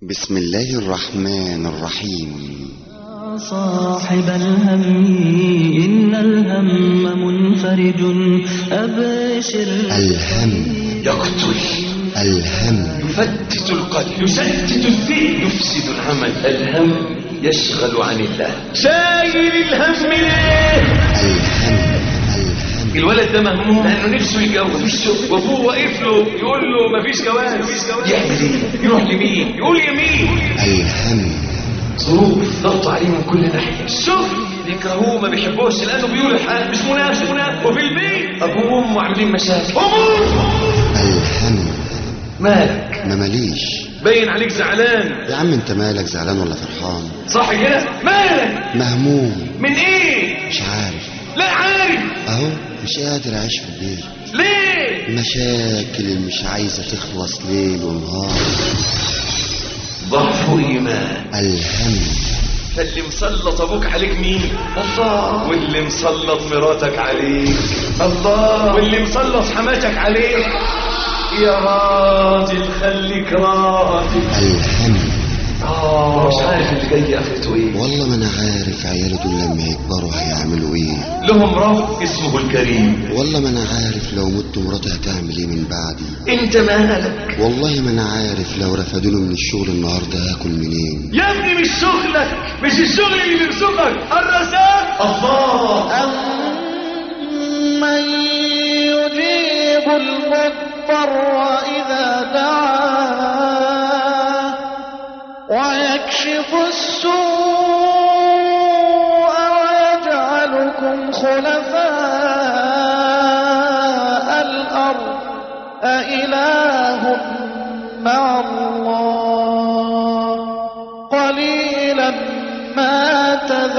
بسم الله الرحمن الرحيم صاحب الهم إن الهم منفرج أبشر الهم يقتل الهم يفتت القلب يشتت الذهن يفسد العمل الهم يشغل عن الله شايل الهم ليه الهم الهم الولد ده مهموم لانه نفسه يتجوز وابوه واقف له يقول له مفيش جواز يعمل ايه يروح لمين يقول يمين الهم ظروف ضغط عليه من كل ناحيه الشغل بيكرهوه ما بيحبوش لانه بيقول الحال مش مناسب وفي البيت ابوه وامه عاملين مشاكل هموم الهم مالك ما ماليش باين عليك زعلان يا عم انت مالك زعلان ولا فرحان صح كده مالك مهموم من ايه مش عارف لا عارف اهو مش قادر اعيش في البيت ليه مشاكل اللي مش عايزة تخلص ليل ونهار ضعف ايمان الهم فاللي مسلط ابوك عليك مين الله واللي مسلط مراتك عليك الله واللي مسلط حماتك عليك يا راجل خليك راجل الهم اه مش عارف اللي جاي اخرته ايه والله ما انا عارف عيالي دول لما يكبروا هيعملوا ايه لهم رب اسمه الكريم والله ما انا عارف لو مت مراتي هتعمل ايه من بعدي انت مالك والله ما انا عارف لو رفدوني من الشغل النهارده هاكل منين يا ابني مش شغلك مش الشغل اللي بيرزقك الرزاق الله من يجيب المضطر إذا دعاه ويكشف السوء ويجعلكم خلفاء الأرض أإله مع الله قليلا ما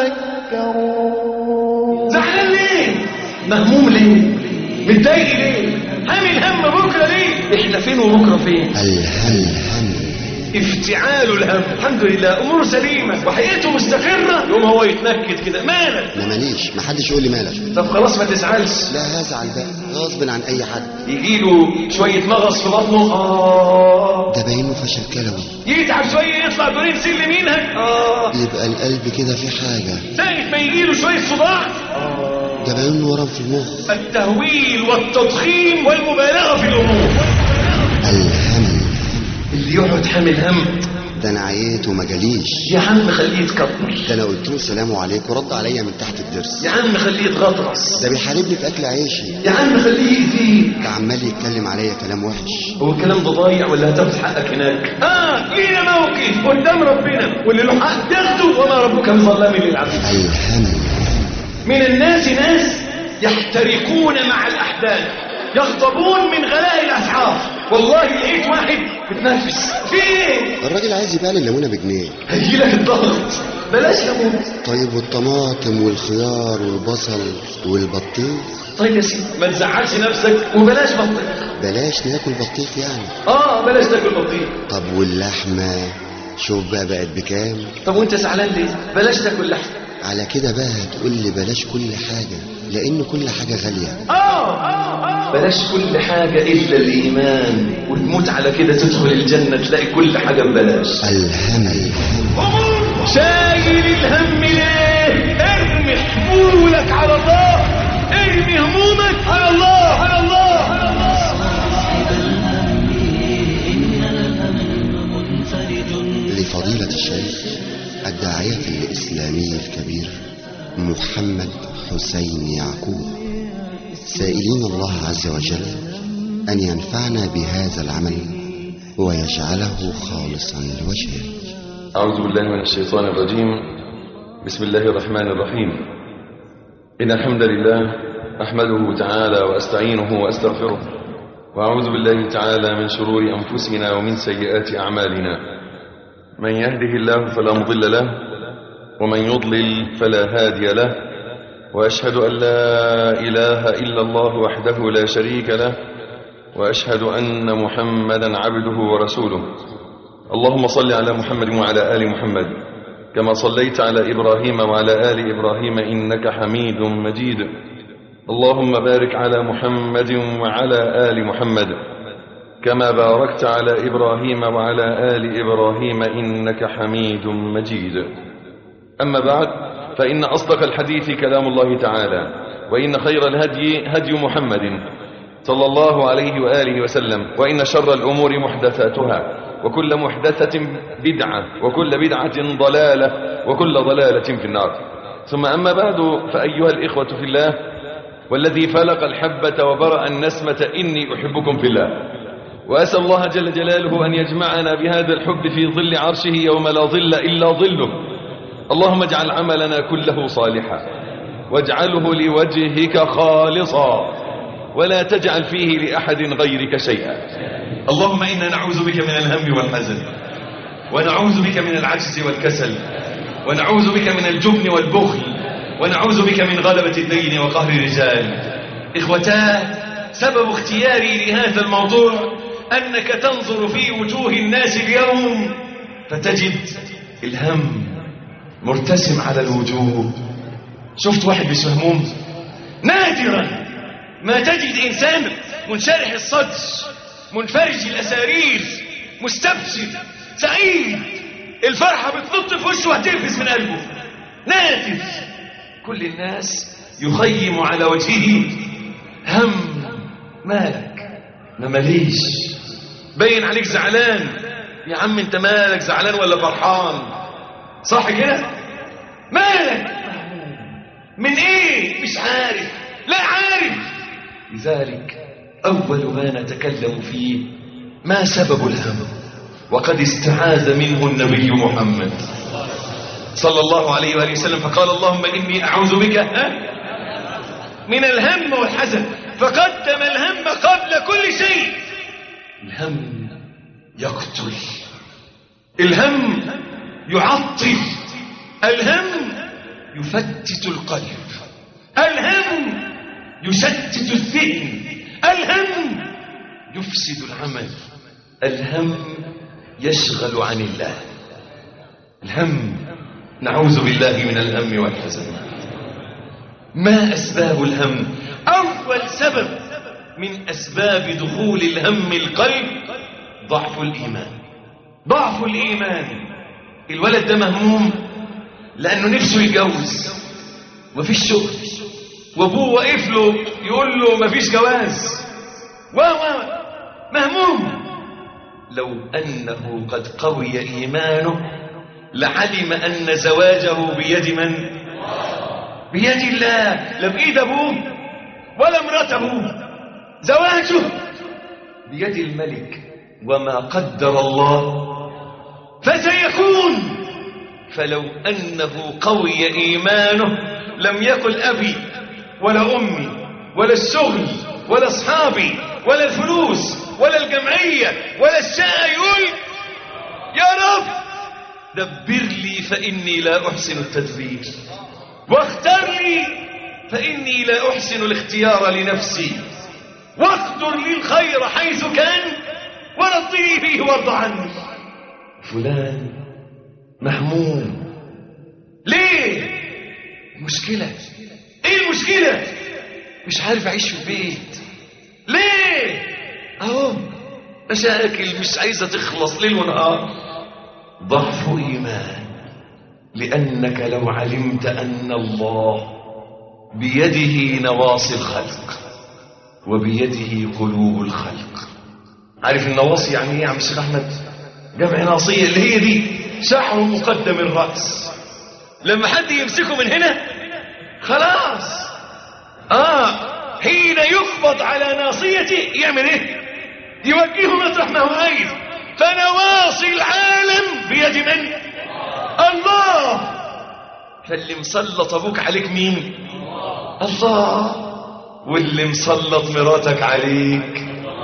تذكرون زعلان ليه مهموم ليه متضايق ليه حامل هم بكره ليه احنا فين وبكره فين الهم هم افتعال الهم الحمد لله امور سليمه وحياته مستقره يقوم هو يتنكد كده مالك ما ماليش ما حدش يقول لي مالك طب خلاص ما تزعلش لا هزعل بقى غصب عن اي حد يجي له شويه مغص في بطنه اه ده باين له فشل كلوي يتعب شويه يطلع دورين سلم ينهج اه يبقى القلب كده في حاجه ساعه ما يجي له شويه صداع ده باين له ورم في المخ التهويل والتضخيم والمبالغه في الامور الهم اللي يقعد حامل هم ده انا عييت وما جاليش يا عم خليه يتكبر ده انا قلت له السلام عليكم ورد عليا من تحت الضرس يا عم خليه يتغطرس ده بيحاربني في اكل عيشي يا عم خليه يأذيك ده عمال يتكلم عليا كلام وحش هو الكلام ده ضايع ولا هتاخد حقك هناك اه لينا موقف قدام ربنا واللي له حق ياخده وما ربك بظلام للعبيد الهم من الناس ناس يحترقون مع الاحداث يغضبون من غلاء الاسعار والله لقيت واحد بتنافس في ايه الراجل عايز يبيع لي الليمونه بجنيه هيجي لك الضغط بلاش ليمون طيب والطماطم والخيار والبصل والبطيخ طيب يا سيدي ما تزعلش نفسك وبلاش بطيخ بلاش ناكل بطيخ يعني اه بلاش تاكل بطيخ طب واللحمه شوف بقى بقت بكام طب وانت زعلان ليه بلاش تاكل لحم على كده بقى هتقول لي بلاش كل حاجه لان كل حاجه غاليه اه بلاش كل حاجة إلا الإيمان وتموت على كده تدخل الجنة تلاقي كل حاجة ببلاش الهم شايل الهم ليه ارمي حمولك على الله ارمي همومك على الله على الله على الله لفضيلة الشيخ الداعية الإسلامي الكبير محمد حسين يعقوب سائلين الله عز وجل أن ينفعنا بهذا العمل ويجعله خالصا لوجهه أعوذ بالله من الشيطان الرجيم بسم الله الرحمن الرحيم إن الحمد لله أحمده تعالى وأستعينه وأستغفره وأعوذ بالله تعالى من شرور أنفسنا ومن سيئات أعمالنا من يهده الله فلا مضل له ومن يضلل فلا هادي له وأشهد أن لا إله إلا الله وحده لا شريك له وأشهد أن محمدا عبده ورسوله اللهم صل على محمد وعلى آل محمد كما صليت على إبراهيم وعلى آل إبراهيم إنك حميد مجيد اللهم بارك على محمد وعلى آل محمد كما باركت على إبراهيم وعلى آل إبراهيم إنك حميد مجيد أما بعد فإن أصدق الحديث كلام الله تعالى وإن خير الهدي هدي محمد صلى الله عليه وآله وسلم وإن شر الأمور محدثاتها وكل محدثة بدعة وكل بدعة ضلالة وكل ضلالة في النار ثم أما بعد فأيها الإخوة في الله والذي فلق الحبة وبرأ النسمة إني أحبكم في الله وأسأل الله جل جلاله أن يجمعنا بهذا الحب في ظل عرشه يوم لا ظل إلا ظله اللهم اجعل عملنا كله صالحا واجعله لوجهك خالصا ولا تجعل فيه لأحد غيرك شيئا اللهم إنا نعوذ بك من الهم والحزن ونعوذ بك من العجز والكسل ونعوذ بك من الجبن والبخل ونعوذ بك من غلبة الدين وقهر الرجال إخوتاه سبب اختياري لهذا الموضوع أنك تنظر في وجوه الناس اليوم فتجد الهم مرتسم على الوجوه شفت واحد مش مهموم نادرا ما تجد إنسان منشرح الصدر منفرج الأسارير مستبشر سعيد الفرحة بتنط في وشه وهتنفس من قلبه نادر كل الناس يخيم على وجهه هم مالك ما ماليش باين عليك زعلان يا عم انت مالك زعلان ولا فرحان صح كده مالك من ايه مش عارف لا عارف لذلك اول ما نتكلم فيه ما سبب الهم وقد استعاذ منه النبي محمد صلى الله عليه وآله وسلم فقال اللهم إني أعوذ بك ها؟ من الهم والحزن فقدم الهم قبل كل شيء الهم يقتل الهم يعطل الهم يفتت القلب الهم يشتت الذهن الهم يفسد العمل الهم يشغل عن الله الهم نعوذ بالله من الهم والحزن ما أسباب الهم أول سبب من أسباب دخول الهم القلب ضعف الإيمان ضعف الإيمان الولد ده مهموم لأنه نفسه يتجوز ومفيش شغل وابوه واقف له يقول له مفيش جواز و مهموم لو أنه قد قوي إيمانه لعلم أن زواجه بيد من بيد الله لا بإيد أبوه ولا مرات أبوه زواجه بيد الملك وما قدر الله فسيكون فلو أنه قوي إيمانه لم يقل أبي ولا أمي ولا الشغل ولا أصحابي ولا الفلوس ولا الجمعية ولا الشقة يقول يا رب دبر لي فإني لا أحسن التدبير واختر لي فإني لا أحسن الاختيار لنفسي واقدر لي الخير حيث كان ورضني فيه وارض عني فلان مهموم ليه مشكلة ايه المشكلة مش عارف اعيش في البيت ليه اهو مشاكل مش عايزة تخلص ليل ونهار ضعف ايمان لانك لو علمت ان الله بيده نواصي الخلق وبيده قلوب الخلق عارف النواصي يعني ايه يا عم الشيخ احمد جمع ناصيه اللي هي دي شعر مقدم الراس لما حد يمسكه من هنا خلاص اه حين يقبض على ناصيته يعمل ايه يوجهه مطرح ما هو عايز فنواصي العالم بيد من الله فاللي مسلط ابوك عليك مين الله واللي مسلط مراتك عليك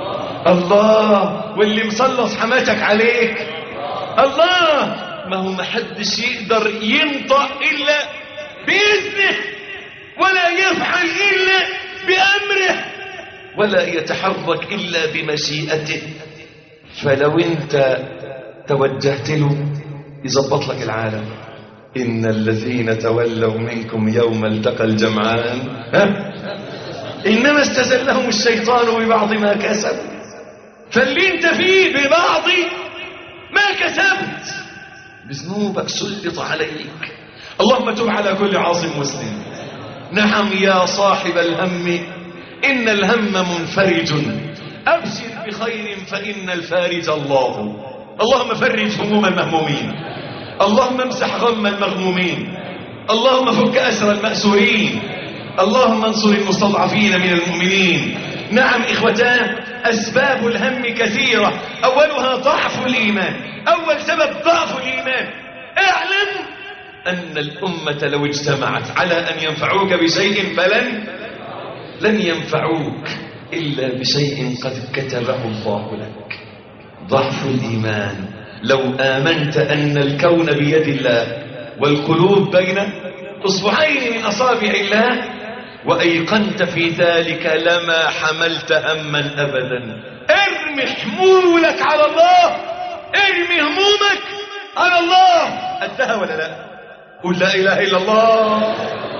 الله واللي مسلط حماتك عليك الله ما هو محدش يقدر ينطق الا باذنه ولا يفعل الا بامره ولا يتحرك الا بمشيئته فلو انت توجهت له يظبط لك العالم إن الذين تولوا منكم يوم التقى الجمعان ها؟ إنما استزلهم الشيطان ببعض ما كسبوا فاللي انت فيه ببعض ما كسبت بذنوبك سلط عليك اللهم تب على كل عاصم مسلم نعم يا صاحب الهم إن الهم منفرج أبشر بخير فإن الفارج الله اللهم فرج هموم المهمومين اللهم امسح غم المغمومين اللهم فك أسر المأسورين اللهم انصر المستضعفين من المؤمنين نعم إخوتان أسباب الهم كثيرة أولها ضعف الإيمان أول سبب ضعف الإيمان اعلم أن الأمة لو اجتمعت على أن ينفعوك بشيء فلن لن ينفعوك إلا بشيء قد كتبه الله لك ضعف الإيمان لو آمنت أن الكون بيد الله والقلوب بين أصبعين من أصابع الله وأيقنت في ذلك لما حملت هما أبدا ارمي حمولك على الله ارمي همومك على الله أدها ولا لا قل لا إله إلا الله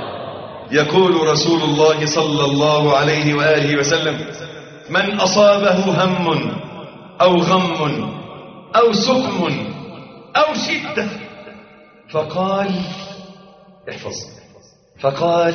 يقول رسول الله صلى الله عليه وآله وسلم من أصابه هم أو غم أو سقم أو شدة فقال احفظ فقال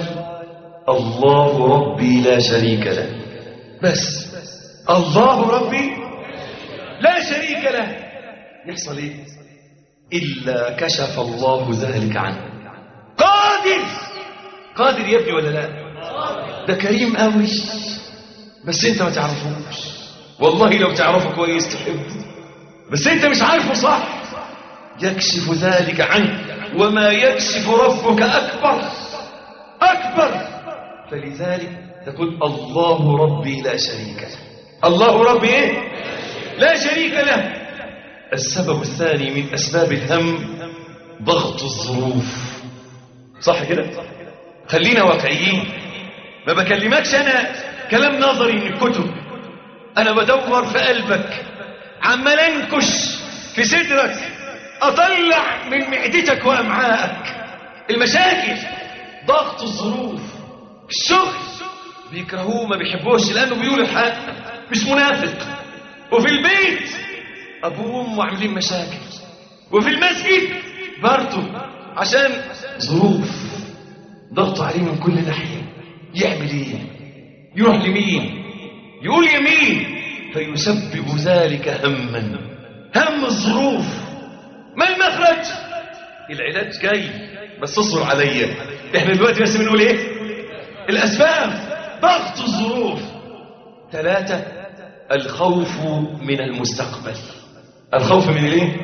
الله ربي لا شريك له بس الله ربي لا شريك له يحصل ايه إلا كشف الله ذلك عنه قادر قادر يا ابني ولا لا ده كريم قوي بس انت ما تعرفوش والله لو تعرفه كويس تحبه بس انت مش عارفه صح يكشف ذلك عنك وما يكشف ربك أكبر أكبر فلذلك تقول الله ربي لا شريك له الله ربي ايه لا شريك له السبب الثاني من أسباب الهم ضغط الظروف صح كده خلينا واقعيين ما بكلمكش أنا كلام نظري من الكتب أنا بدور في قلبك عمال انكش في صدرك أطلع من معدتك وأمعائك المشاكل ضغط الظروف الشغل بيكرهوه ما بيحبوش لأنه بيقول الحق مش منافق وفي البيت أبوه وأمه عاملين مشاكل وفي المسجد برضه عشان ظروف ضغط عليه من كل ناحية يعمل ايه يروح لمين يقول يمين فيسبب ذلك هما هم الظروف ما المخرج العلاج جاي بس اصبر عليا احنا دلوقتي بس بنقول ايه الاسباب ضغط الظروف ثلاثة الخوف من المستقبل الخوف من الايه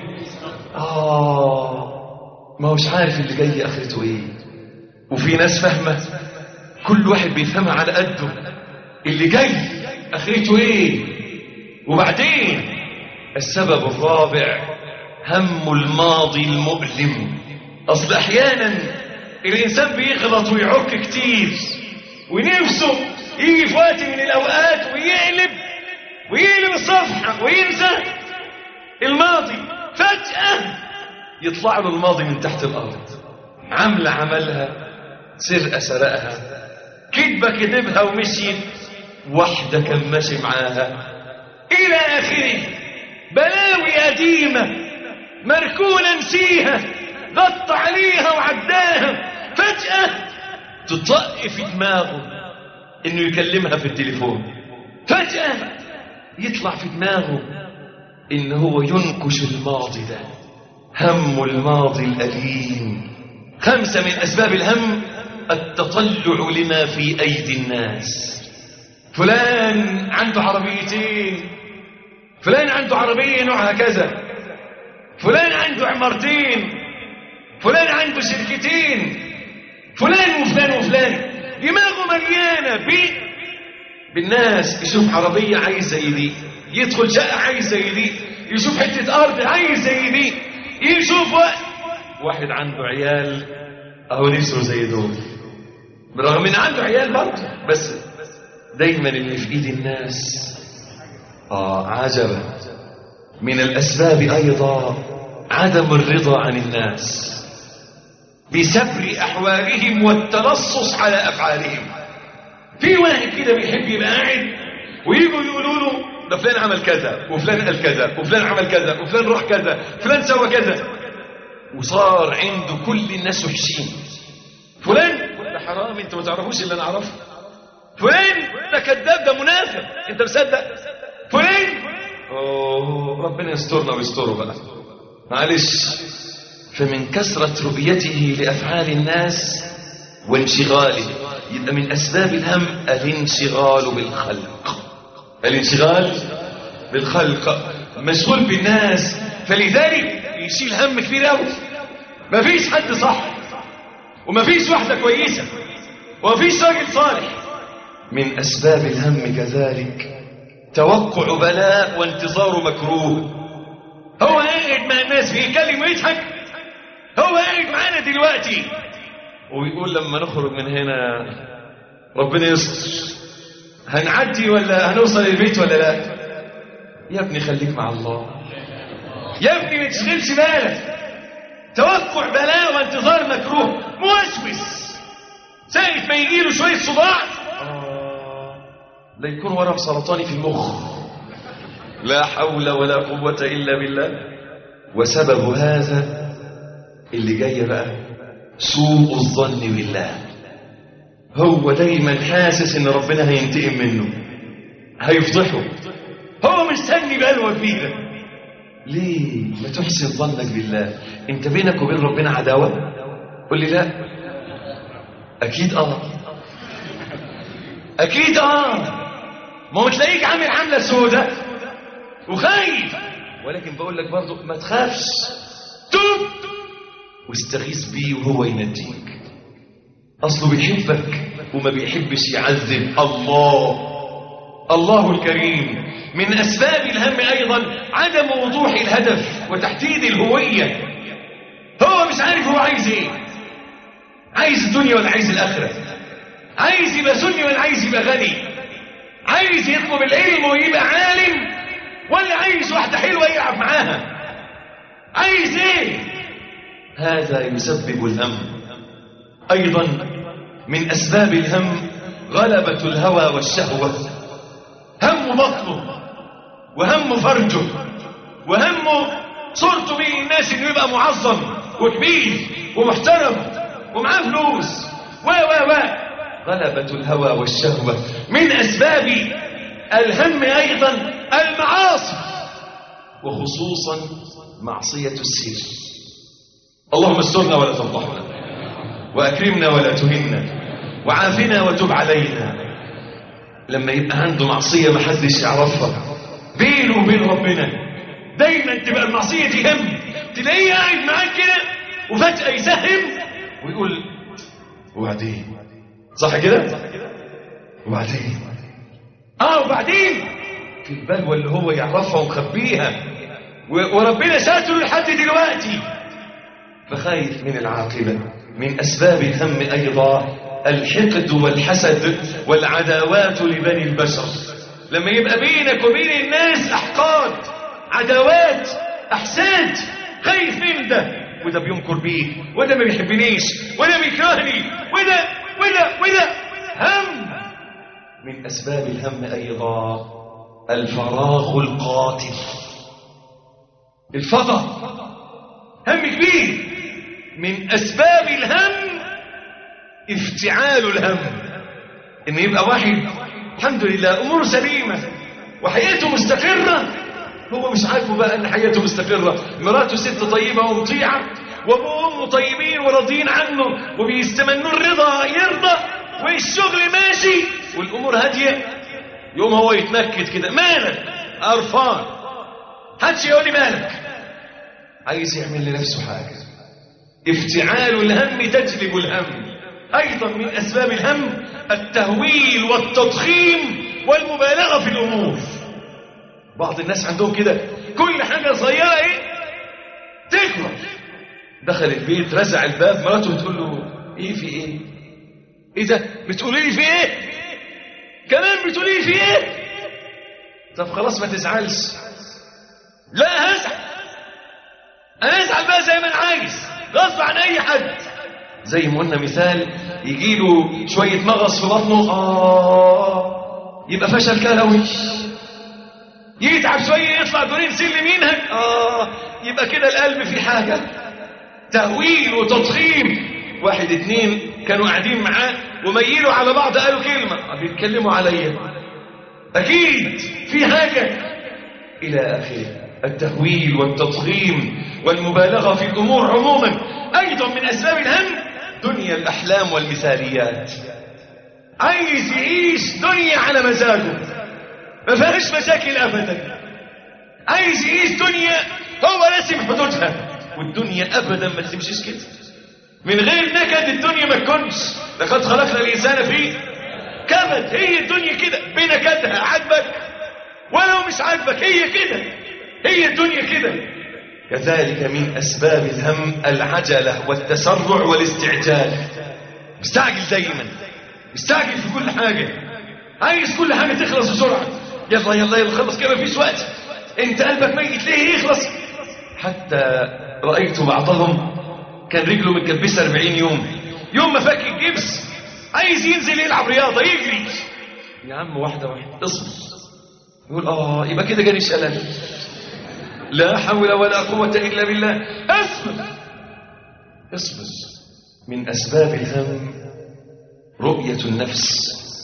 اه ما هوش عارف اللي جاي اخرته ايه وفي ناس فاهمة كل واحد بيفهمها على قده اللي جاي اخرته ايه وبعدين السبب الرابع هم الماضي المؤلم اصل احيانا الانسان بيغلط ويعك كتير ونفسه يجي في وقت من الاوقات ويقلب ويقلب الصفحة وينسى الماضي فجأة يطلع له الماضي من تحت الارض عملة عملها سرقة سرقها كذبة كذبها ومشيت واحدة كان ماشي معاها إلى آخره بلاوي قديمة مركونة نسيها غط عليها وعداها فجأة تطق في دماغه إنه يكلمها في التليفون فجأة يطلع في دماغه إن هو ينكش الماضي ده هم الماضي الأليم خمسة من أسباب الهم التطلع لما في أيدي الناس فلان عنده عربيتين فلان عنده عربية نوعها كذا فلان عنده عمارتين فلان عنده شركتين فلان وفلان وفلان دماغه مليانة ب بالناس يشوف عربية عايز زي دي يدخل شقة عايز زي دي يشوف حتة أرض عايز زي دي يشوف وقت واحد عنده عيال أهو نفسه زي دول برغم ان عنده عيال برضه بس دايما اللي في ايد الناس اه عجبا من الاسباب ايضا عدم الرضا عن الناس بسبر احوالهم والتلصص على افعالهم في واحد كده بيحب يبقى قاعد ويجوا يقولوا له ده فلان عمل كذا وفلان قال كذا وفلان عمل كذا وفلان راح كذا فلان سوى كذا وصار عنده كل الناس وحشين فلان ده حرام انت ما تعرفوش اللي انا اعرفه فلان ده كذاب ده منافق انت مصدق فلان اوه ربنا يسترنا ويستره بقى معلش فمن كثرة رؤيته لأفعال الناس وانشغاله يبقى من أسباب الهم الانشغال بالخلق الانشغال بالخلق مشغول بالناس فلذلك يشيل هم كبير قوي مفيش حد صح ومفيش واحدة كويسة ومفيش راجل صالح من أسباب الهم كذلك توقع بلاء وانتظار مكروه هو قاعد مع الناس بيتكلم ويضحك هو قاعد معانا دلوقتي ويقول لما نخرج من هنا ربنا يستر هنعدي ولا هنوصل البيت ولا لا يا ابني خليك مع الله يا ابني ما تشغلش بالك توقع بلاء وانتظار مكروه موسوس ساعة ما يجيله شوية صداع لا يكون ورم سرطاني في المخ لا حول ولا قوة إلا بالله وسبب هذا اللي جاي بقى سوء الظن بالله هو دايما حاسس ان ربنا هينتقم منه هيفضحه هو مستني بلوى كبيره ليه ما تحسن ظنك بالله انت بينك وبين ربنا عداوه قول لي لا اكيد اه اكيد اه ما هو تلاقيك عامل عامله سودة وخايف ولكن بقول لك برضه ما تخافش توب واستغيث بيه وهو ينجيك اصله بيحبك وما بيحبش يعذب الله الله الكريم من اسباب الهم ايضا عدم وضوح الهدف وتحديد الهويه هو مش عارف هو عايز ايه عايز الدنيا ولا عايز الاخره عايز يبقى سني ولا عايز يبقى غني عايز يطلب العلم ويبقى عالم ولا عايز واحده حلوه يلعب معاها عايز ايه هذا يسبب الهم ايضا من اسباب الهم غلبه الهوى والشهوه هم بطنه وهم فرجه وهم صورته بين الناس انه يبقى معظم وكبير ومحترم ومعاه فلوس و و و غلبة الهوى والشهوة من أسباب الهم أيضا المعاصي وخصوصا معصية السر اللهم استرنا ولا تفضحنا وأكرمنا ولا تهنا وعافنا وتب علينا لما يبقى عنده معصية ما حدش يعرفها بينه وبين ربنا دايما تبقى المعصية دي هم تلاقيه قاعد معاك كده وفجأة يسهم ويقول وبعدين صح كده وبعدين اه وبعدين في البلوى اللي هو يعرفها ومخبيها و- وربنا ساتره لحد دلوقتي فخايف من العاقبة من أسباب الهم أيضا الحقد والحسد والعداوات لبني البشر لما يبقى بينك وبين الناس أحقاد عداوات أحساد خايف من ده وده بينكر بيه وده ما بيحبنيش وده بيكرهني وده وده وده هم من أسباب الهم أيضا الفراغ القاتل الفضا هم كبير من أسباب الهم افتعال الهم ان يبقى واحد الحمد لله اموره سليمه وحياته مستقره هو مش عاجبه بقى ان حياته مستقره مراته ست طيبه ومطيعه وابوه وامه طيبين وراضيين عنه وبيستمنوا الرضا يرضى والشغل ماشي والامور هاديه يوم هو يتنكد كده مالك قرفان حدش يقول لي مالك عايز يعمل لنفسه حاجه افتعال الهم تجلب الهم أيضا من أسباب الهم التهويل والتضخيم والمبالغة في الأمور بعض الناس عندهم كده كل حاجة صغيرة إيه تكبر دخل البيت رزع الباب مراته بتقول له إيه في إيه إيه ده بتقولي لي في إيه كمان بتقولي لي في إيه طب خلاص ما تزعلش لا هزعل انا ازعل بقى زي ما انا عايز غصب عن اي حد زي ما قلنا مثال يجي له شويه مغص في بطنه اه يبقى فشل كلوي يتعب شوية يطلع دورين سلم ينهج آه يبقى كده القلب في حاجة تهويل وتضخيم واحد اتنين كانوا قاعدين معاه وميلوا على بعض قالوا كلمة آه، بيتكلموا عليا أكيد في حاجة إلى آخره التهويل والتضخيم والمبالغة في الأمور عموما أيضا من أسباب الهم دنيا الأحلام والمثاليات عايز يعيش دنيا على مزاجه ما فيهاش مشاكل أبدا عايز يعيش دنيا هو راسم حدودها والدنيا أبدا ما تمشيش كده من غير نكد الدنيا ما تكونش لقد خلقنا الإنسان في كبد هي الدنيا كده بنكدها عاجبك ولو مش عاجبك هي كده هي الدنيا كده كذلك من أسباب الهم العجلة والتسرع والاستعجال مستعجل دايما مستعجل في كل حاجة عايز كل حاجة تخلص بسرعة يلا يلا يلا خلص كده مفيش وقت انت قلبك ميت ليه يخلص حتى رأيت بعضهم كان رجله متكبسة 40 يوم يوم ما فك الجبس عايز ينزل يلعب رياضة يجري يا عم واحدة واحدة اصبر يقول اه يبقى كده جالي شلل لا حول ولا قوة إلا بالله اصبر اصبر من أسباب الهم رؤية النفس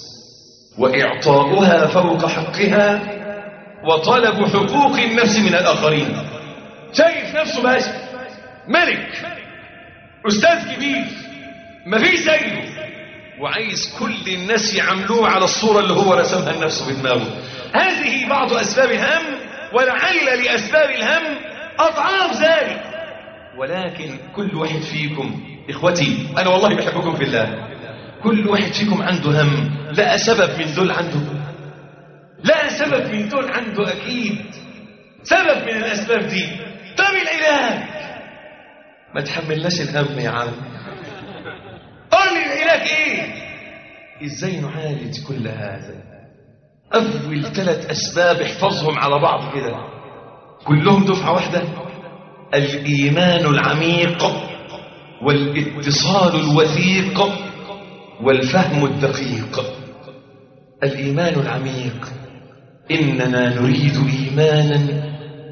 وإعطاؤها فوق حقها وطلب حقوق النفس من الآخرين شايف نفسه باشا ملك أستاذ كبير مفيش زيه وعايز كل الناس يعملوه على الصورة اللي هو رسمها لنفسه بدماغه هذه بعض أسباب الهم ولعل لأسباب الهم أضعاف ذلك ولكن كل واحد فيكم إخوتي أنا والله بحبكم في الله كل واحد فيكم عنده هم لا سبب من دول عنده لا سبب من دول عنده أكيد سبب من الأسباب دي طب العلاج ما تحملناش الهم يا عم قول لي العلاج ايه ازاي نعالج كل هذا اول ثلاث اسباب احفظهم على بعض كده كلهم دفعه واحده الايمان العميق والاتصال الوثيق والفهم الدقيق الايمان العميق اننا نريد ايمانا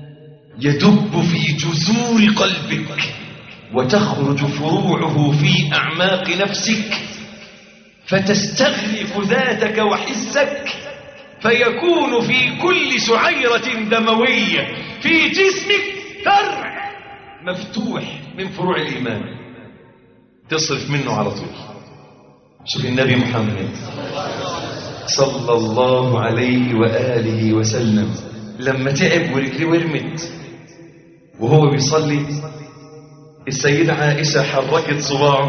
يدب في جذور قلبك وتخرج فروعه في أعماق نفسك فتستغرق ذاتك وحسك فيكون في كل شعيرة دموية في جسمك فرع مفتوح من فروع الإيمان تصرف منه على طول شوف النبي محمد صلى الله عليه وآله وسلم لما تعب ورجليه ورمت وهو بيصلي السيدة عائشة حركت صباعه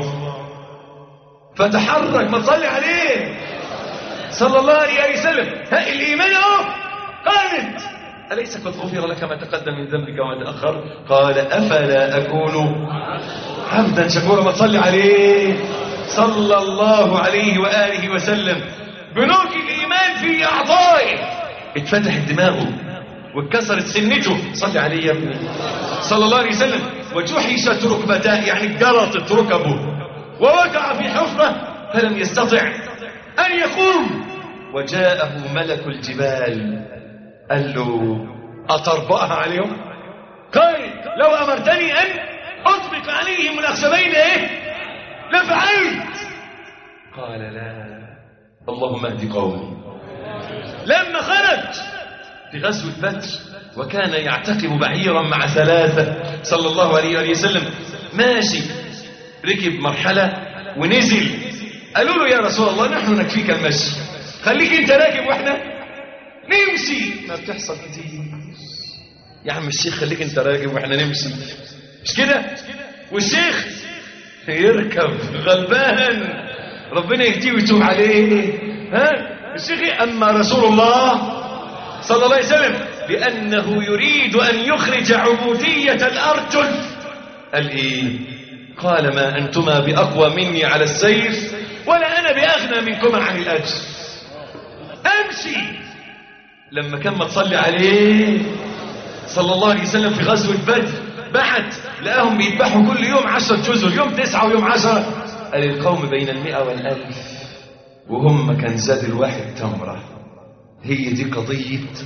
فتحرك ما تصلي عليه صلى الله عليه وسلم ها الإيمان اهو قالت أليس قد غفر لك ما تقدم من ذنبك وما تأخر قال أفلا أكون عبدا شكورا ما تصلي عليه صلى الله عليه وآله وسلم بنوك الإيمان في أعضائه اتفتحت دماغه واتكسرت سنته صلي عليه يا ابني صلى الله عليه وسلم وجحشت ركبتاه يعني جرطت ركبه ووقع في حفرة فلم يستطع أن يقوم وجاءه ملك الجبال قال له أتربأها عليهم قال لو أمرتني أن أطبق عليهم الأخشبين إيه لفعلت قال لا اللهم اهد قومي لما خرج في غزوة بدر وكان يعتقب بعيرا مع ثلاثة صلى الله عليه وآله وسلم ماشي ركب مرحلة ونزل قالوا له يا رسول الله نحن نكفيك المشي خليك انت راكب واحنا نمشي ما بتحصل كتير يا عم الشيخ خليك انت راكب واحنا نمشي مش كده والشيخ يركب غلبان ربنا يهديه ويتوب عليه ها الشيخ اما رسول الله صلى الله عليه وسلم لأنه يريد أن يخرج عبودية الأرجل قال إيه قال ما أنتما بأقوى مني على السيف ولا أنا بأغنى منكما عن الأجر أمشي لما كان ما تصلي عليه صلى الله عليه وسلم في غزوة بدر بعت لقاهم بيذبحوا كل يوم عشرة جزر يوم تسعة ويوم عشرة قال القوم بين المئة والألف وهم كان زاد الواحد تمرة هي دي قضية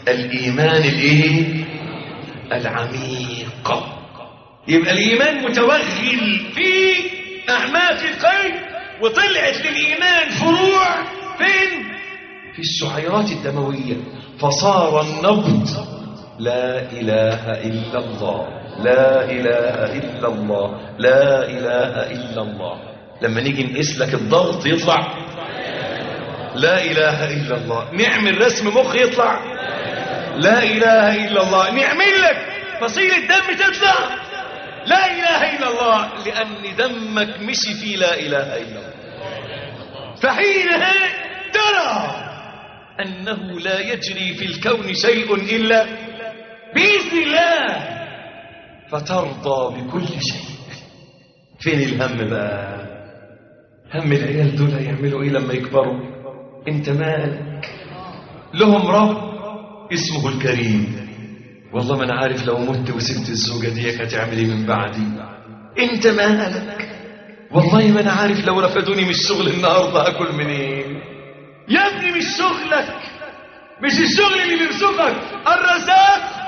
الايمان الايه العميق يبقى الايمان متوغل في اعماق القلب وطلعت للايمان فروع فين في الشعيرات الدمويه فصار النبض لا اله الا الله لا اله الا الله لا اله الا الله لما نيجي نقيس لك الضغط يطلع لا اله الا الله نعمل رسم مخ يطلع لا اله الا الله نعمل لك فصيل الدم تطلع لا اله الا الله لان دمك مشي في لا اله الا الله فحينها ترى انه لا يجري في الكون شيء الا باذن الله فترضى بكل شيء فين الهم بقى هم العيال دول هيعملوا ايه لما يكبروا انت مالك لهم رب اسمه الكريم والله ما انا عارف لو مت وسبت الزوجه ديك هتعمل ايه من بعدي انت مالك والله ما انا عارف لو رفدوني من الشغل النهارده اكل منين يا ابني مش شغلك مش الشغل اللي بيرزقك الرزاق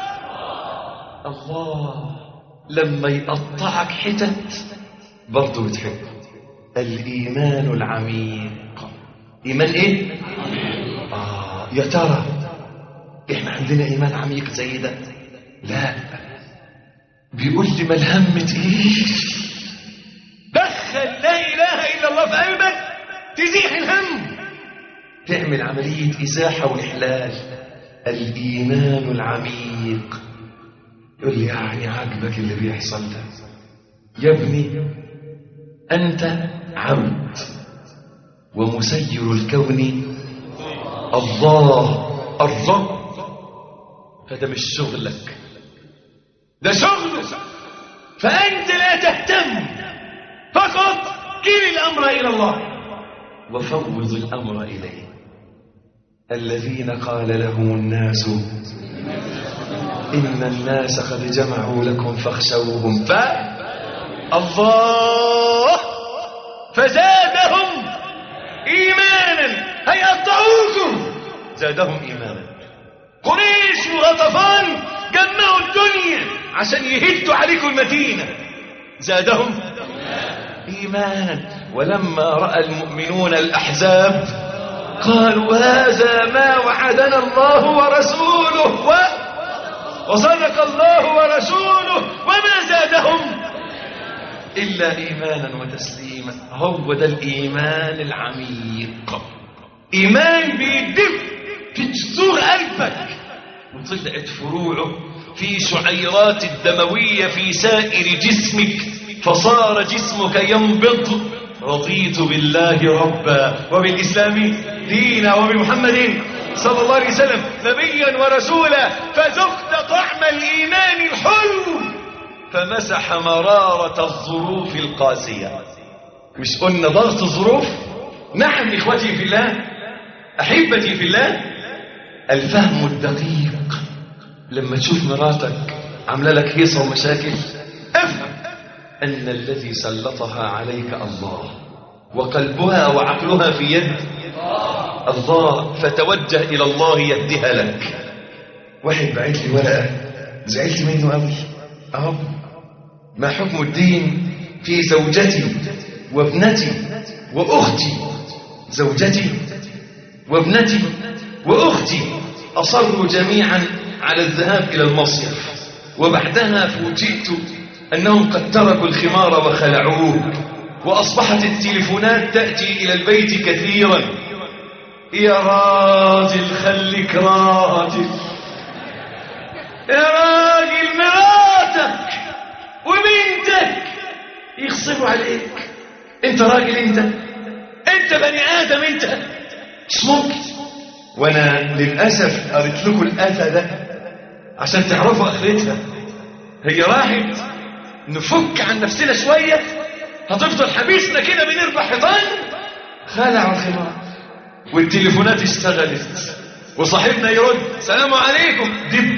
الله لما يقطعك حتت برضه بتحبه الايمان العميق ايمان ايه اه يا ترى احنا عندنا ايمان عميق زي ده لا بيقول لي ما الهم تقيل دخل لا اله الا الله في قلبك تزيح الهم تعمل عمليه ازاحه واحلال الايمان العميق يقول لي يعني عاجبك اللي بيحصل ده يا ابني انت عبد ومسير الكون الله الرب هذا مش شغلك ده شغله فأنت لا تهتم فقط كل الأمر إلى الله وفوض الأمر إليه الذين قال لهم الناس إن الناس قد جمعوا لكم فاخشوهم ف الله فزادهم إيمانا هيقطعوكم زادهم إيمانا قريش وغطفان جمعوا الدنيا عشان يهدوا عليكم المدينة زادهم إيمانا ولما رأى المؤمنون الأحزاب قالوا هذا ما وعدنا الله ورسوله و... وصدق الله ورسوله وما زادهم إلا إيمانا وتسليما هو ده الإيمان العميق إيمان بيدف في جذور قلبك وطلعت فروعه في شعيرات الدموية في سائر جسمك فصار جسمك ينبض رضيت بالله ربا وبالإسلام دينا وبمحمد صلى الله عليه وسلم نبيا ورسولا فذقت طعم الإيمان الحلو فمسح مرارة الظروف القاسية مش قلنا ضغط الظروف نعم إخوتي في الله أحبتي في الله الفهم الدقيق لما تشوف مراتك عامله لك هيصة ومشاكل افهم أن الذي سلطها عليك الله وقلبها وعقلها في يد الله فتوجه إلى الله يهدها لك واحد بعت لي ورقة زعلت منه قوي أهو ما حكم الدين في زوجتي وابنتي وأختي زوجتي وابنتي وأختي أصروا جميعا على الذهاب إلى المصيف وبعدها فوجئت أنهم قد تركوا الخمار وخلعوه وأصبحت التليفونات تأتي إلى البيت كثيرا يا راجل خليك راجل يا راجل مراتك وبنتك يغصبوا عليك انت راجل انت انت بني ادم انت مش ممكن وانا للاسف قريت لكم الاذى ده عشان تعرفوا اخرتها هي راحت نفك عن نفسنا شويه هتفضل حبيسنا كده بنربح حيطان خلع الخمار والتليفونات اشتغلت وصاحبنا يرد سلام عليكم دب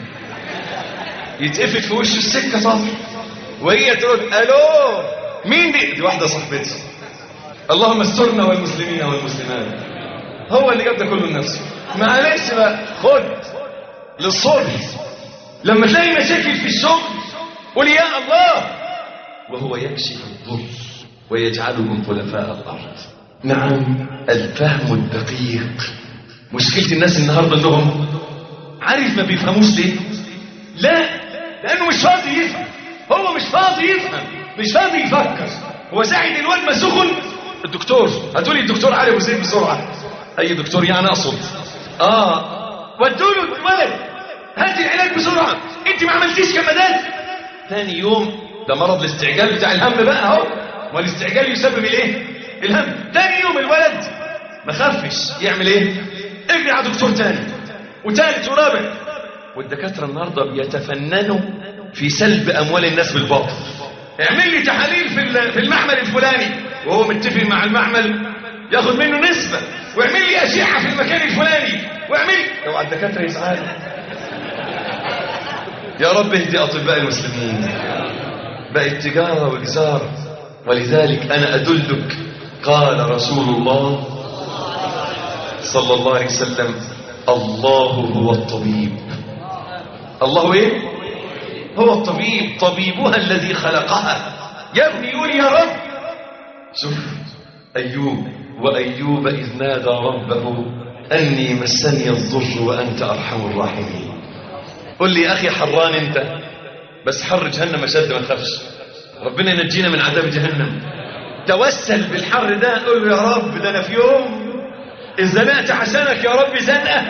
يتقفل في وشه السكه طبعا وهي ترد الو مين دي دي واحده صاحبتي اللهم استرنا والمسلمين والمسلمات هو اللي جاب ده كله لنفسه معلش بقى خد للصبح لما تلاقي مشاكل في الشغل قول يا الله وهو يكشف الضر ويجعلكم خلفاء الارض نعم الفهم الدقيق مشكله الناس النهارده انهم عارف ما بيفهموش ليه لا لانه مش فاضي يفهم هو مش فاضي يفهم مش فاضي يفكر هو ساعد الواد ما سخن الدكتور هتقولي الدكتور علي ابو زيد بسرعه اي دكتور يعني اقصد اه ودوا له الولد هات العلاج بسرعه انت ما عملتيش كمادات ثاني يوم ده مرض الاستعجال بتاع الهم بقى اهو والاستعجال يسبب الايه الهم ثاني يوم الولد ما خفش يعمل ايه اجري على دكتور تاني وثالث ورابع والدكاتره النهارده بيتفننوا في سلب اموال الناس بالباطل اعمل لي تحاليل في ال- في المعمل الفلاني وهو متفق مع المعمل ياخد منه نسبه واعمل لي اشعه في المكان الفلاني واعمل لو على الدكاتره يزعلوا يا رب اهدي اطباء المسلمين بقت تجاره وإزارة ولذلك انا ادلك قال رسول الله صلى الله عليه وسلم الله هو الطبيب الله ايه هو الطبيب طبيبها الذي خلقها يا ابني يقول يا رب شوف ايوب وايوب اذ نادى ربه اني مسني الضر وانت ارحم الراحمين قل لي يا اخي حران انت بس حر جهنم اشد ما تخافش ربنا ينجينا من عذاب جهنم توسل بالحر ده قول له يا رب ده انا في يوم إن زنقت عشانك يا رب زنقة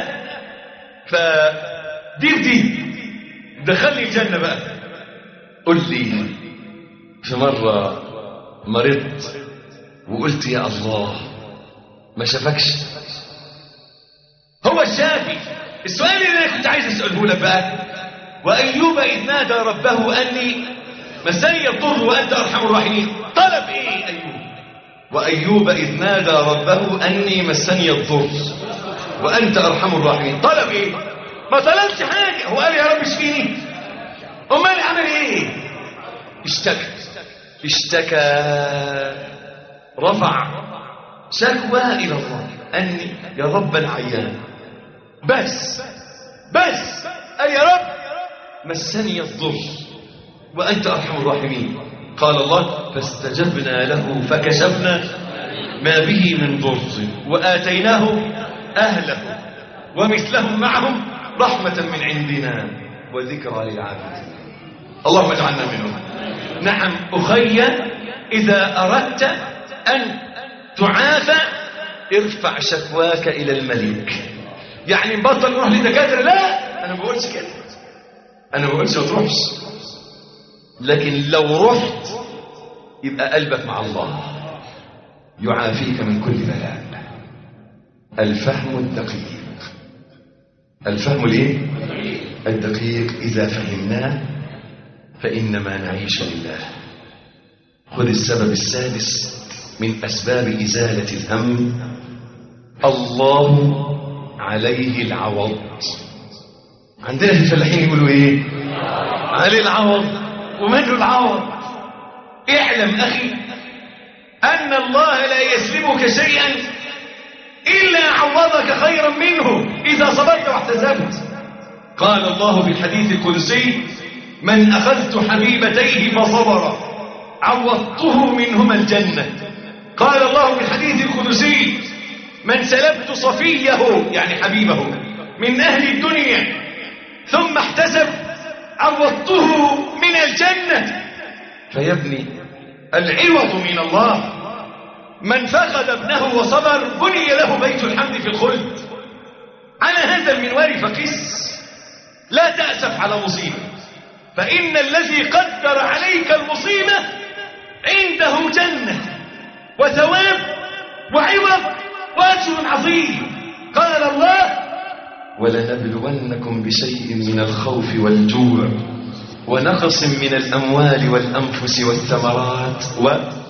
فدير دي دخلني الجنة بقى قل لي في مرة مرضت وقلت يا الله ما شافكش هو الشافي السؤال اللي انا كنت عايز اساله لك بقى وايوب اذ نادى ربه اني مسني الضر وانت ارحم الراحمين طلب ايه ايوب وايوب اذ نادى ربه اني مسني الضر وانت ارحم الراحمين طلب ايه ما طلبش حاجه هو قال يا رب اشفيني امال عمل ايه اشتكى اشتكى رفع شكوى الى الله اني يا رب العيان بس بس أي يا رب مسني الضر وأنت أرحم الراحمين قال الله فاستجبنا له فكشفنا ما به من ضر وآتيناه أهله ومثلهم معهم رحمة من عندنا وذكرى للعابدين اللهم اجعلنا منهم نعم أخي إذا أردت أن تعافى ارفع شكواك إلى الملك يعني نبطل نروح للدكاتره لا انا ما بقولش كده انا ما بقولش ما تروحش لكن لو رحت يبقى قلبك مع الله يعافيك من كل بلاء الفهم الدقيق الفهم الايه الدقيق اذا فهمناه فانما نعيش لله خذ السبب السادس من اسباب ازاله الهم الله عليه العوض عندنا في الفلاحين يقولوا ايه عليه العوض ومنه العوض اعلم اخي ان الله لا يسلبك شيئا الا عوضك خيرا منه اذا صبرت واحتسبت قال الله في الحديث القدسي من اخذت حبيبتيه فصبر عوضته منهما الجنه قال الله في الحديث القدسي من سلبت صفيه يعني حبيبه من أهل الدنيا ثم احتسب عوضته من الجنة فيا ابني العوض من الله من فقد ابنه وصبر بني له بيت الحمد في الخلد على هذا المنوال فقس لا تأسف على مصيبة فإن الذي قدر عليك المصيبة عنده جنة وثواب وعوض واجر عظيم قال الله ولنبلونكم بشيء من الخوف والجوع ونقص من الأموال والأنفس والثمرات و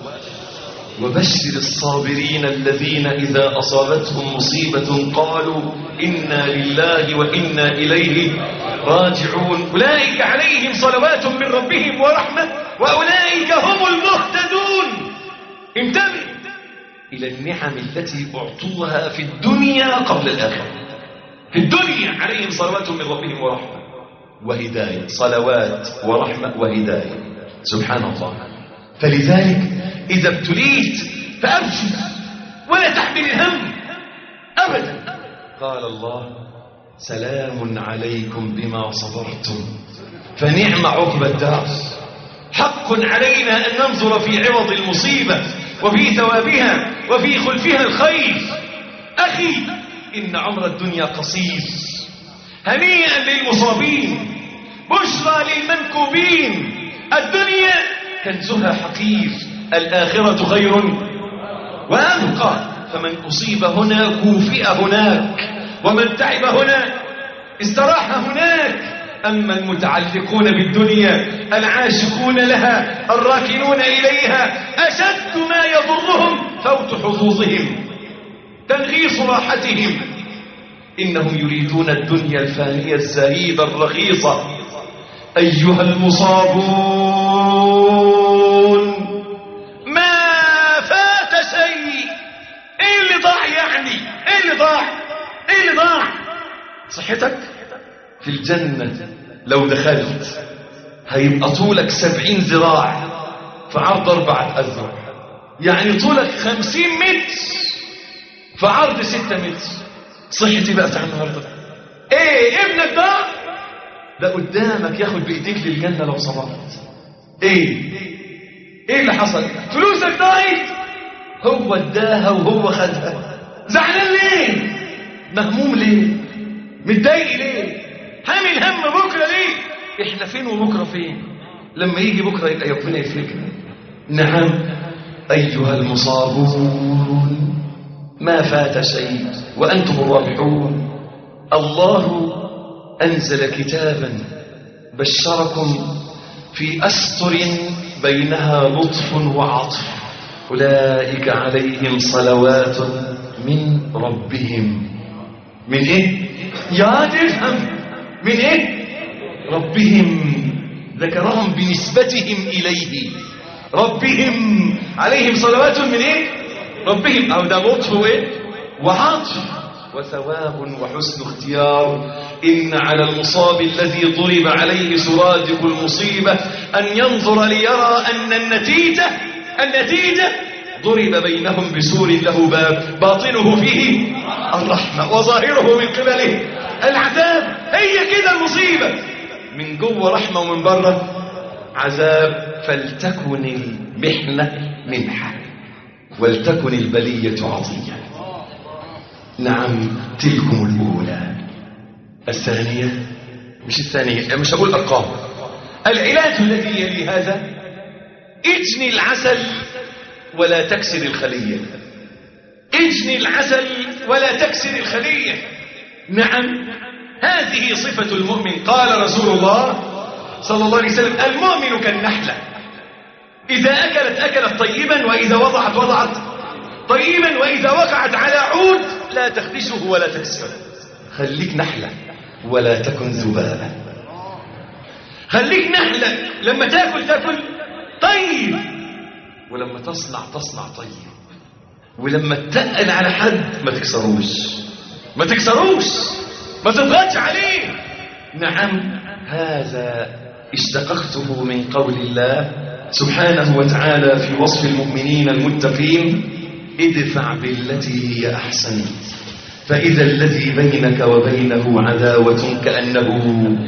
وبشر الصابرين الذين إذا أصابتهم مصيبة قالوا إنا لله وإنا إليه راجعون أولئك عليهم صلوات من ربهم ورحمة وأولئك هم المهتدون انتبه إلى النعم التي أعطوها في الدنيا قبل الآخرة في الدنيا عليهم صلوات من ربهم ورحمة وهداية صلوات ورحمة وهداية سبحان الله فلذلك إذا ابتليت فأبشر ولا تحمل الهم أبدا قال الله سلام عليكم بما صبرتم فنعم عقبى الدار حق علينا أن ننظر في عوض المصيبة وفي ثوابها وفي خلفها الخير أخي إن عمر الدنيا قصير هنيئا للمصابين بشرى للمنكوبين الدنيا كنزها حقير الآخرة خير وأبقى فمن أصيب هنا كوفئ هناك ومن تعب هنا استراح هناك أما المتعلقون بالدنيا العاشقون لها الراكنون إليها أشد ما يضرهم فوت حظوظهم تنغيص راحتهم إنهم يريدون الدنيا الفانية الزهيدة الرخيصة أيها المصابون ما فات شيء ايه اللي ضاع يعني ايه اللي ضاع ايه اللي ضاع صحتك في الجنة لو دخلت هيبقى طولك سبعين ذراع في عرض أربعة أذرع يعني طولك خمسين متر في عرض ستة متر صحتي بقى بتاع النهارده ايه ابنك ده ده قدامك ياخد بايديك للجنة لو صبرت ايه ايه اللي حصل فلوسك ضاعت هو اداها وهو خدها زعلان ليه مهموم ليه متضايق ليه حامل هم بكره ليه احنا فين وبكره فين لما يجي بكره يبقى ربنا يفرجنا نعم ايها المصابون ما فات شيء وانتم الرابحون الله انزل كتابا بشركم في أسطر بينها لطف وعطف أولئك عليهم صلوات من ربهم من إيه؟ يا تفهم من إيه؟ ربهم ذكرهم بنسبتهم إليه ربهم عليهم صلوات من إيه؟ ربهم أو ده لطف وإيه؟ وعطف وثواب وحسن اختيار إن على المصاب الذي ضرب عليه سرادق المصيبة أن ينظر ليرى أن النتيجة النتيجة ضرب بينهم بسور له باب باطنه فيه الرحمة وظاهره من قبله العذاب هي كده المصيبة من جوه رحمة ومن بره عذاب فلتكن المحنة منحة ولتكن البلية عطية نعم تلكم الأولى الثانية مش الثانية مش هقول أرقام العلاج الذي يلي هذا اجني العسل ولا تكسر الخلية اجني العسل ولا تكسر الخلية نعم هذه صفة المؤمن قال رسول الله صلى الله عليه وسلم المؤمن كالنحلة إذا أكلت أكلت طيبا وإذا وضعت وضعت طيبا وإذا وقعت على عود لا تخدشه ولا تكسره خليك نحلة ولا تكن ذبابة خليك نحلة لما تاكل تاكل طيب ولما تصنع تصنع طيب ولما تتقل على حد ما تكسروش ما تكسروش ما تضغطش عليه نعم هذا اشتققته من قول الله سبحانه وتعالى في وصف المؤمنين المتقين ادفع بالتي هي أحسن فإذا الذي بينك وبينه عداوة كأنه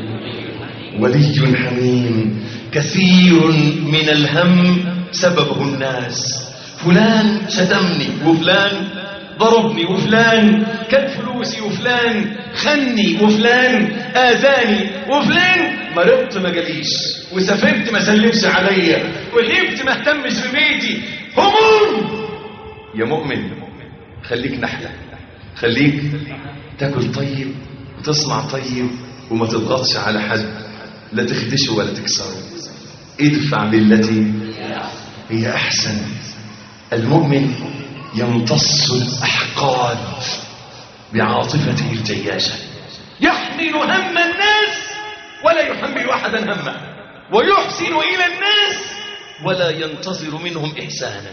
ولي حميم كثير من الهم سببه الناس فلان شتمني وفلان ضربني وفلان كل فلوسي وفلان خني وفلان آذاني وفلان مرضت ما جاليش وسافرت ما سلمش عليا وغبت ما اهتمش ببيتي هموم يا مؤمن خليك نحلة خليك تاكل طيب وتصنع طيب وما تضغطش على حد لا تخدشه ولا تكسره ادفع بالتي هي أحسن المؤمن يمتص الأحقاد بعاطفته الجياشة يحمل هم الناس ولا يحمل أحدا همه ويحسن إلى الناس ولا ينتظر منهم إحسانا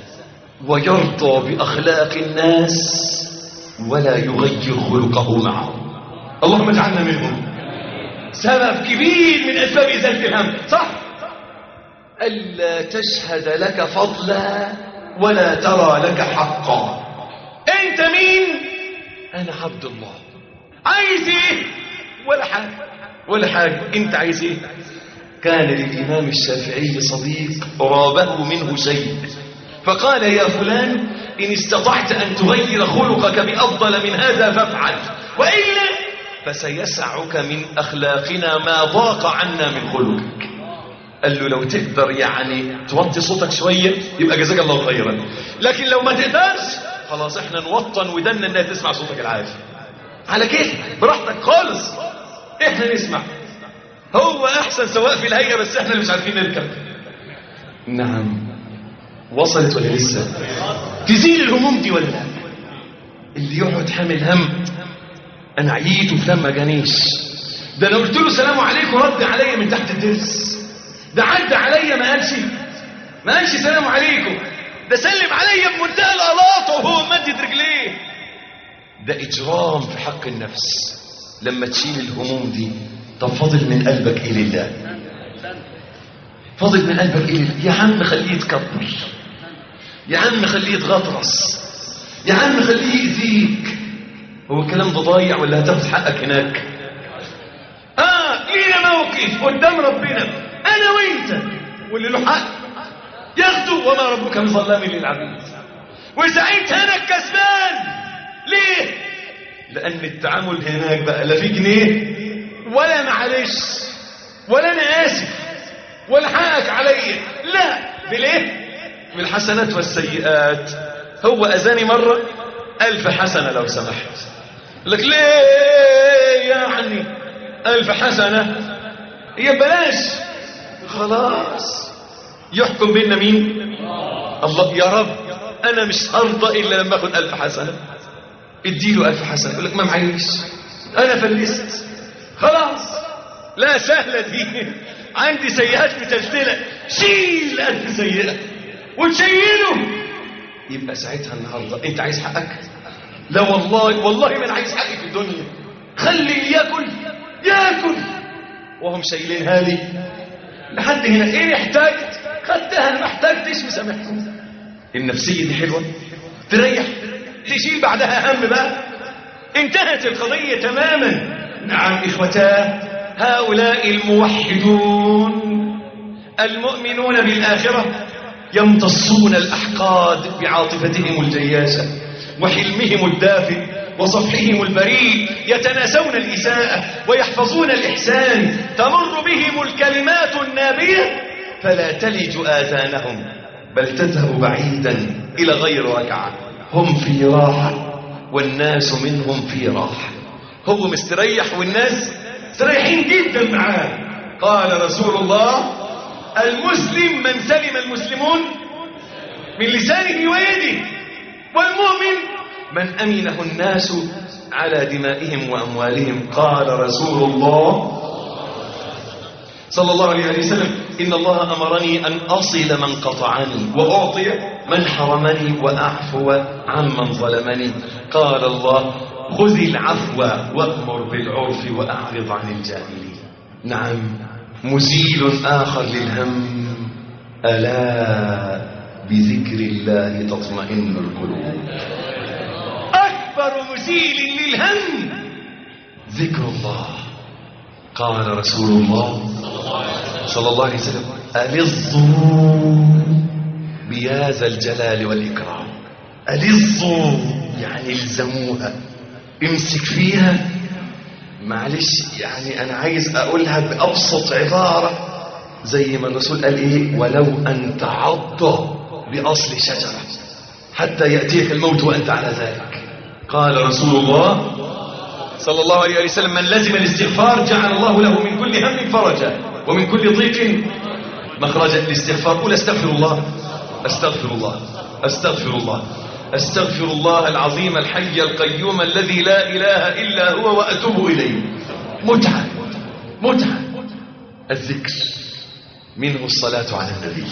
ويرضى بأخلاق الناس ولا يغير خلقه معهم اللهم اجعلنا منهم سبب كبير من أسباب إزالة الهم صح ألا تشهد لك فضلا ولا ترى لك حقا أنت مين أنا عبد الله عايز إيه ولا حاجة ولا حاجة أنت عايز إيه كان للإمام الشافعي صديق رابه منه شيء فقال يا فلان إن استطعت أن تغير خلقك بأفضل من هذا فافعل وإلا فسيسعك من أخلاقنا ما ضاق عنا من خلقك قال له لو تقدر يعني توطي صوتك شوية يبقى جزاك الله خيرا لكن لو ما تقدرش خلاص احنا نوطن ودنا انها تسمع صوتك العالي على كده براحتك خالص احنا نسمع هو احسن سواء في الهيئة بس احنا اللي مش عارفين نركب نعم وصلت ولا لسه تزيل الهموم دي ولا لا اللي يقعد حامل هم انا عييت وفلان ما جانيش ده انا قلت له سلام عليكم رد عليا من تحت الدرس ده عدى عليا ما قالش ما قالش سلام عليكم ده سلم عليا بمنتهى الالاطه وهو مدد رجليه ده اجرام في حق النفس لما تشيل الهموم دي طب فاضل من قلبك ايه لله فاضل من قلبك ايه لله يا عم خليه يتكبر يا عم خليه يتغطرس يا عم خليه يأذيك هو الكلام ده ضايع ولا هتاخد حقك هناك اه لينا موقف قدام ربنا انا وانت واللي له حق ياخده وما ربك بظلام للعبيد وساعتها انا الكسبان ليه لان التعامل هناك بقى لا في جنيه ولا معلش ولا انا اسف ولا حقك عليا لا بالايه بالحسنات والسيئات هو اذاني مره الف حسنه لو سمحت لك ليه يعني الف حسنه هي بلاش خلاص يحكم بيننا مين الله يا رب انا مش هرضى الا لما اخد الف حسنه اديله الف حسنه يقول لك ما معيش انا فلست خلاص لا سهله دي عندي سيئات متلتله شيل الف سيئه وتشيله يبقى ساعتها النهارده انت عايز حقك لا والله والله ما انا عايز حقي في الدنيا خلي اللي ياكل ياكل وهم شايلينها لي لحد هنا ايه احتاجت خدتها انا ما احتاجتش مسامحكم النفسيه دي حلوه تريح تشيل بعدها هم بقى انتهت القضيه تماما نعم اخوتاه هؤلاء الموحدون المؤمنون بالاخره يمتصون الاحقاد بعاطفتهم الجياشه وحلمهم الدافئ وصفحهم البريء يتناسون الإساءة ويحفظون الإحسان تمر بهم الكلمات النابية فلا تلج آذانهم بل تذهب بعيدا إلى غير ركعة هم في راحة والناس منهم في راحة هو مستريح والناس مستريحين جدا معاه قال رسول الله المسلم من سلم المسلمون من لسانه ويده والمؤمن من أمنه الناس على دمائهم وأموالهم قال رسول الله صلى الله عليه وسلم إن الله أمرني أن أصل من قطعني وأعطي من حرمني وأعفو عمن ظلمني قال الله خذ العفو وأمر بالعرف وأعرض عن الجاهلين نعم مزيل آخر للهم ألا بذكر الله تطمئن القلوب أكبر مزيل للهم ذكر الله قال رسول الله صلى الله عليه وسلم ألظوا بهذا الجلال والإكرام ألظوا يعني الزموها امسك فيها معلش يعني أنا عايز أقولها بأبسط عبارة زي ما الرسول قال إيه ولو أن تعض بأصل شجرة حتى يأتيك الموت وأنت على ذلك قال رسول الله صلى الله عليه وسلم من لزم الاستغفار جعل الله له من كل هم فرجا ومن كل ضيق مخرجا الاستغفار قول استغفر الله استغفر الله استغفر الله استغفر الله العظيم الحي القيوم الذي لا اله الا هو واتوب اليه متعه متعه الذكر منه الصلاه على النبي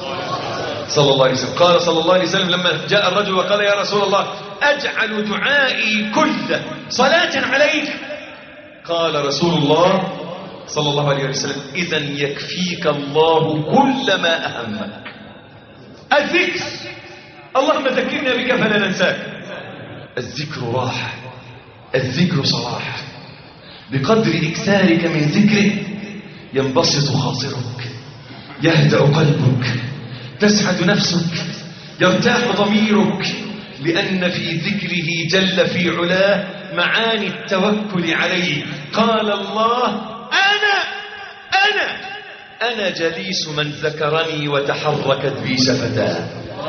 صلى الله عليه وسلم قال صلى الله عليه وسلم لما جاء الرجل وقال يا رسول الله أجعل دعائي كله صلاة عليك قال رسول الله صلى الله عليه وسلم إذا يكفيك الله كل ما أهمك الذكر اللهم ذكرنا بك فلا ننساك الذكر راحة الذكر صلاح بقدر إكثارك من ذكره ينبسط خاطرك يهدأ قلبك تسعد نفسك يرتاح ضميرك لأن في ذكره جل في علاه معاني التوكل عليه قال الله أنا أنا أنا جليس من ذكرني وتحركت بي شفتاه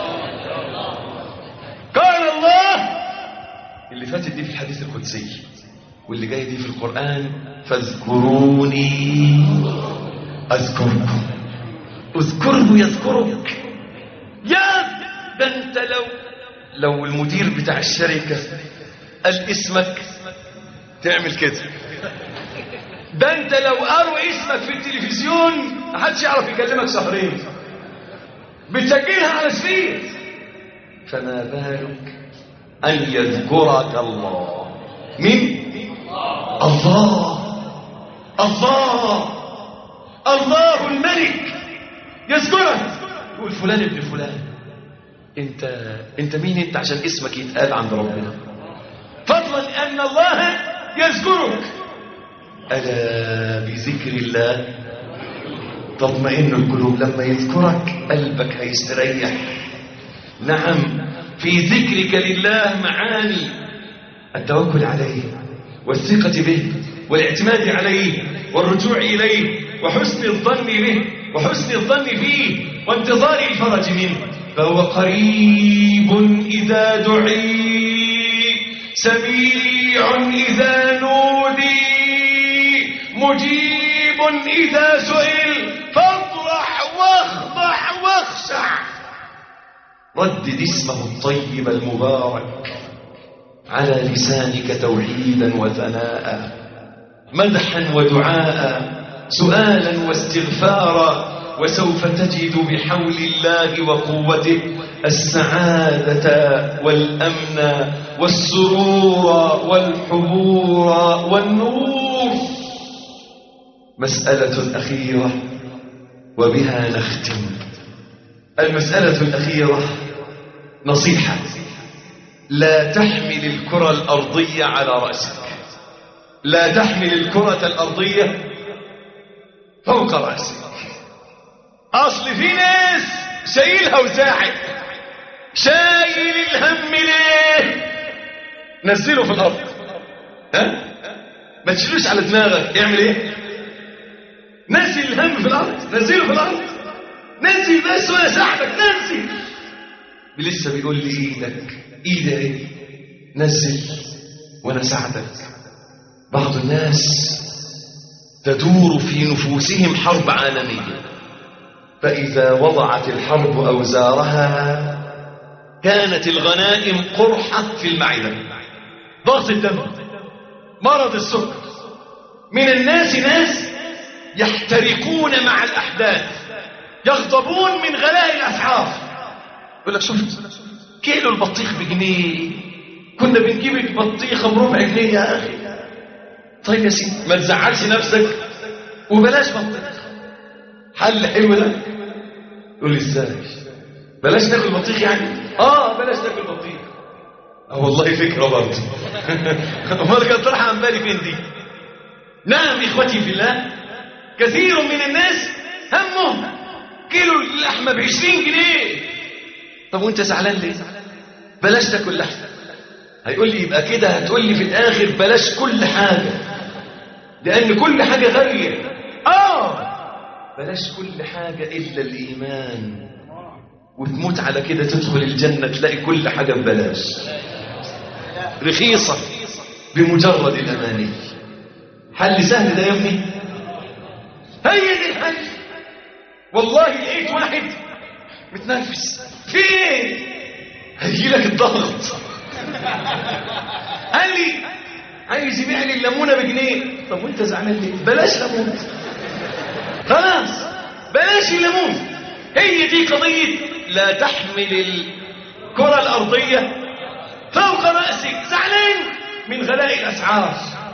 قال الله اللي فاتت دي في الحديث القدسي واللي جاي دي في القرآن فاذكروني أذكركم اذكره يذكرك يا ده انت لو لو المدير بتاع الشركة قال اسمك تعمل كده ده انت لو قالوا اسمك في التلفزيون محدش يعرف يكلمك شهرين بتسجلها على سفير فما بالك ان يذكرك الله مين الله الله الله الملك يذكرك يقول فلان ابن فلان انت انت مين انت عشان اسمك يتقال عند ربنا فضلا ان الله يذكرك الا بذكر الله تطمئن القلوب لما يذكرك قلبك هيستريح نعم في ذكرك لله معاني التوكل عليه والثقة به والاعتماد عليه والرجوع إليه وحسن الظن به وحسن الظن فيه وانتظار الفرج منه فهو قريب إذا دعي سميع إذا نودي مجيب إذا سئل فاطرح واخضع واخشع ردد اسمه الطيب المبارك على لسانك توحيدا وثناء مدحا ودعاء سؤالا واستغفارا وسوف تجد بحول الله وقوته السعادة والأمن والسرور والحبور والنور مسألة أخيرة وبها نختم المسألة الأخيرة نصيحة لا تحمل الكرة الأرضية على رأسك لا تحمل الكرة الأرضية فوق رأسك أصل في ناس شايلها وزاحف شايل الهم ليه نزله في الأرض ها ما تشيلوش على دماغك اعمل ايه نزل الهم في الأرض نزله في الأرض نزل بس وانا ساعدك نزل لسه بيقول لي ايدك ايدي ايه نزل وانا ساعدك بعض الناس تدور في نفوسهم حرب عالمية فإذا وضعت الحرب أوزارها كانت الغنائم قرحة في المعدة ضغط الدم مرض السكر من الناس ناس يحترقون مع الأحداث يغضبون من غلاء الأسعار يقول لك شفت كيلو البطيخ بجنيه كنا بنجيب البطيخة بربع جنيه يا أخي طيب يا سيدي ما تزعلش نفسك وبلاش بطيخ حل حلو ده يقول لي ازاي بلاش تاكل بطيخ يعني اه بلاش تاكل بطيخ اه والله فكره برضه امال كانت طرحه عن بالي فين دي نعم اخوتي في الله كثير من الناس همهم كيلو اللحمه ب 20 جنيه طب وانت زعلان ليه بلاش تاكل لحمه هيقول لي يبقى كده هتقول لي في الاخر بلاش كل حاجه لان كل حاجه غاليه اه بلاش كل حاجه الا الايمان وتموت على كده تدخل الجنه تلاقي كل حاجه ببلاش رخيصه بمجرد الاماني حل سهل ده يا ابني هي دي الحل والله لقيت واحد متنفس في ايه هيجي لك الضغط قال لي عايز يبيع لي الليمونه بجنيه طب وانت زعلان ليه بلاش ليمون خلاص بلاش الليمون هي دي قضيه لا تحمل الكره الارضيه فوق راسك زعلان من غلاء الاسعار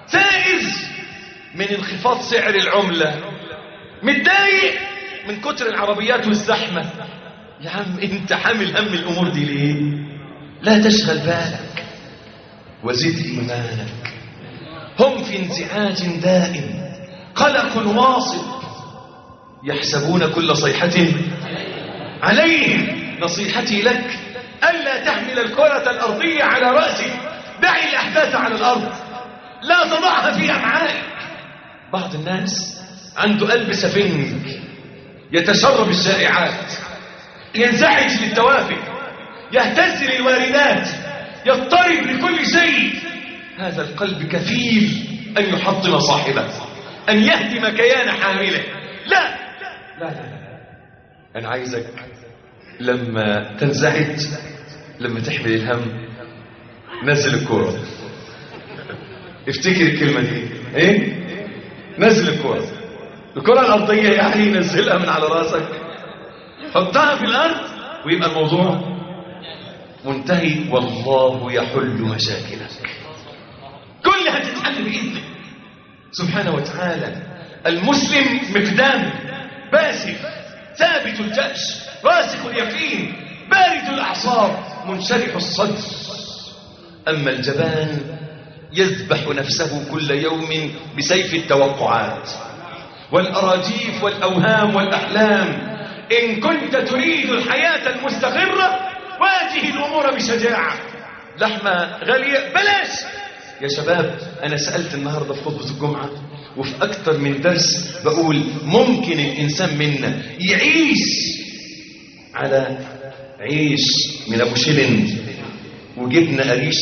تائز من انخفاض سعر العملة متضايق من كتر العربيات والزحمة يا عم انت حامل هم الامور دي ليه لا تشغل بالك وزد ايمانك هم في انزعاج دائم قلق واصب يحسبون كل صيحة عليهم نصيحتي لك ألا تحمل الكرة الأرضية على رأسك دعي الأحداث على الأرض لا تضعها في أمعائك بعض الناس عنده قلب سفنج يتشرب الشائعات ينزعج للتوافق يهتز للواردات يضطرب لكل شيء هذا القلب كفيل أن يحطم صاحبه أن يهدم كيان حامله لا لا لا, لا. أنا عايزك لما تنزعج لما تحمل الهم نزل الكرة افتكر الكلمة دي ايه نزل الكرة الكرة الأرضية يعني نزلها من على راسك حطها في الأرض ويبقى الموضوع منتهي والله يحل مشاكلك كلها تتحل بإذنه سبحانه وتعالى المسلم مقدام باسل ثابت الجأش راسخ اليقين بارد الأعصاب منشرح الصدر أما الجبان يذبح نفسه كل يوم بسيف التوقعات والأراجيف والأوهام والأحلام إن كنت تريد الحياة المستقرة واجه الأمور بشجاعة لحمة غالية بلاش يا شباب أنا سألت النهاردة في خطبة الجمعة وفي أكتر من درس بقول ممكن الإنسان منا يعيش على عيش من أبو شلن وجبنة قريش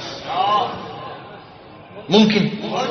ممكن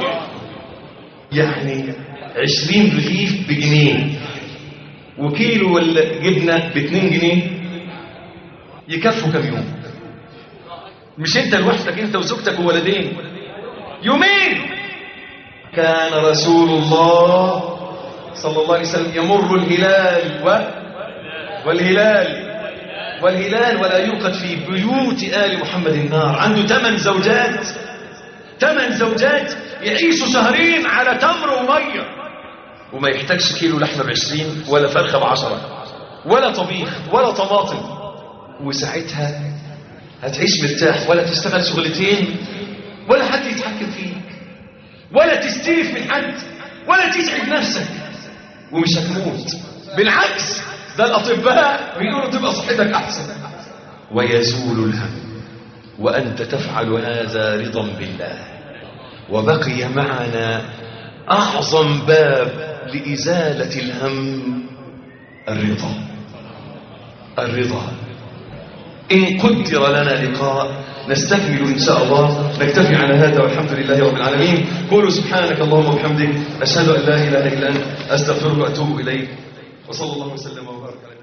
يعني عشرين رغيف بجنيه وكيلو الجبنة باتنين جنيه يكفوا كم يوم مش انت لوحدك انت وزوجتك وولدين يومين كان رسول الله صلى الله عليه وسلم يمر الهلال و... والهلال والهلال ولا يوقد في بيوت آل محمد النار عنده ثمان زوجات ثمان زوجات يعيشوا شهرين على تمر ومية وما يحتاجش كيلو لحمة بعشرين ولا فرخة بعشرة ولا طبيخ ولا طماطم وساعتها هتعيش مرتاح ولا تشتغل شغلتين ولا حد يتحكم فيك ولا تستلف من حد ولا تتعب نفسك ومش هتموت بالعكس ده الأطباء بيقولوا تبقى صحتك أحسن ويزول الهم وأنت تفعل هذا رضا بالله وبقي معنا أعظم باب لإزالة الهم الرضا الرضا إن قدر لنا لقاء نستكمل إن شاء الله نكتفي على هذا والحمد لله رب العالمين قولوا سبحانك اللهم وبحمدك أشهد أن لا إله إلا أنت أستغفرك وأتوب إليك وصلى الله وسلم وبارك على